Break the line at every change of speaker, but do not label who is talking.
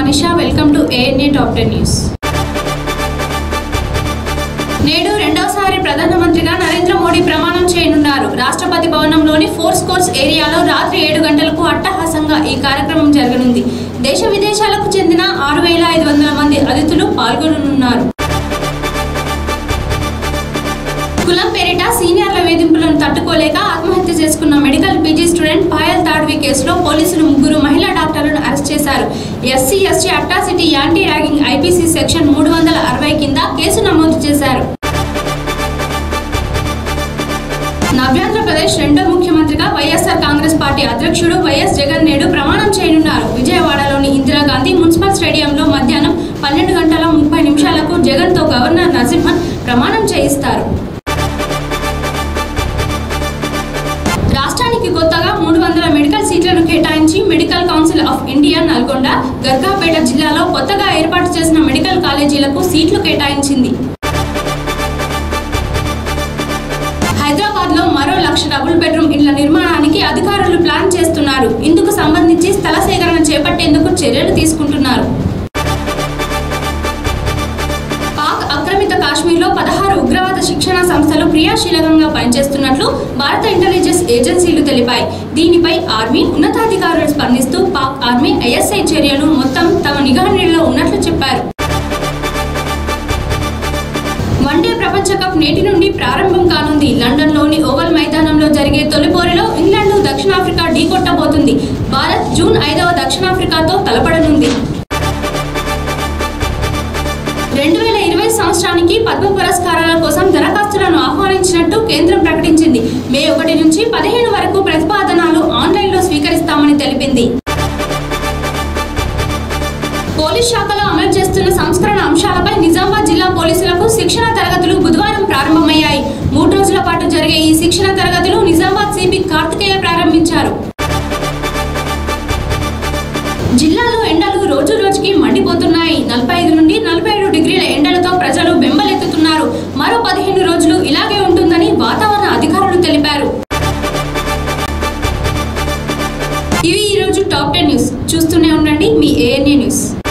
Manisha welcome to ANA top ten news నేడు రెండవసారి ప్రధానమంత్రిగా నరేంద్ర మోడీ ప్రమాణం చేయనున్నారు రాష్ట్రపతి భవనంలోని ఫోర్స్ కోర్స్ ఏరియాలో రాత్రి ఏడు గంటలకు అట్టహాసంగా ఈ కార్యక్రమం జరగనుంది దేశ విదేశాలకు చెందిన ఆరు వేల ఐదు వందల మంది అతిథులు పాల్గొననున్నారు కులం పేరిట సీనియర్ల వేధింపులను తట్టుకోలేక ఆత్మహత్య చేసుకున్న medical PG student Payal Tadvi కేసులో పోలీసులు ముగ్గురు మహిళా డాక్టర్లను అరెస్ట్ చేశారు SC ST atrocity anti ragging IPC section మూడు వందల అరవై కింద కేసు నమోదు చేశారు నవ్యాంధ్రప్రదేశ్ రెండో ముఖ్యమంత్రిగా వైఎస్ఆర్ కాంగ్రెస్ పార్టీ అధ్యక్షుడు వైఎస్ జగన్ నేడు ప్రమాణం చేయనున్నారు విజయవాడలోని ఇందిరాగాంధీ మున్సిపల్ స్టేడియంలో మధ్యాహ్నం పన్నెండు గంటల ముప్పై నిమిషాలకు జగన్తో గవర్నర్ నరసింహన్ ప్రమాణం చేయిస్తారు రాష్ట్రానికి కొత్తగా మూడు వందల మెడికల్ సీట్లను కేటాయించి medical council of India Nalgonda Gargapeta జిల్లాలో కొత్తగా ఏర్పాటు చేసిన మెడికల్ కాలేజీలకు సీట్లు కేటాయించింది హైదరాబాద్ లో మరో లక్ష డబుల్ బెడ్రూమ్ ఇళ్ల నిర్మాణానికి అధికారులు ప్లాన్ చేస్తున్నారు ఇందుకు సంబంధించి స్థల సేకరణ చేపట్టేందుకు చర్యలు తీసుకుంటున్నారు పాక్ ఆక్రమిత కాశ్మీర్లో పదహారు ఉగ్రవాద శిక్షణ సంస్థలు క్రియాశీలకంగా పనిచేస్తున్నట్లు భారత ఇంటెలిజెన్స్ ఏజెన్సీలు తెలిపాయి దీనిపై ఆర్మీ ఉన్నతాధికారులు స్పందిస్తూ పాక్ ఆర్మీ ఐఎస్ఐ చర్యలు మొత్తం తమ నిఘా నీడలో ఉన్నట్లు చెప్పారు వన్డే ప్రపంచ కప్ నేటి నుండి ప్రారంభం కానుంది లండన్లోని ఓవల్ మైదానంలో జరిగే తొలి పోరులో ఇంగ్లాండ్ దక్షిణాఫ్రికా ఢీకొట్టబోతుంది భారత్ జూన్ ఐదవ దక్షిణాఫ్రికాతో తలపడనుంది రెండు వేల ఇరవై సంవత్సరానికి పద్మ పురస్కారాల కోసం దరఖాస్తులను ఆహ్వానించినట్టు కేంద్రం ప్రకటించింది మే ఒకటి నుంచి పదిహేను వరకు ప్రతిపాదనలు ఆన్లైన్లో స్వీకరిస్తామని తెలిపింది పోలీస్ శాఖలో అమలు చేస్తున్న సంస్కరణ అంశాలపై నిజామాబాద్ జిల్లా పోలీసులకు శిక్షణ తరగతులు బుధవారం ప్రారంభమయ్యాయి మూడు రోజుల పాటు జరిగే ఈ శిక్షణ తరగతులు నిజామాబాద్ సిపి కార్తికేయ ప్రారంభించారు జిల్లాలో ఎండలు రోజు రోజుకి మండిపోతున్నాయి నలభై ఐదు నుండి నలభై ఏడు డిగ్రీల ఎండలతో ప్రజలు బెంబలెత్తుతున్నారు మరో పదిహేను రోజులు ఇలాగే ఉంటుందని వాతావరణ అధికారులు తెలిపారు ఇవి ఈరోజు టాప్ టెన్ న్యూస్ చూస్తూనే ఉండండి మీ ఏఎన్ఏ న్యూస్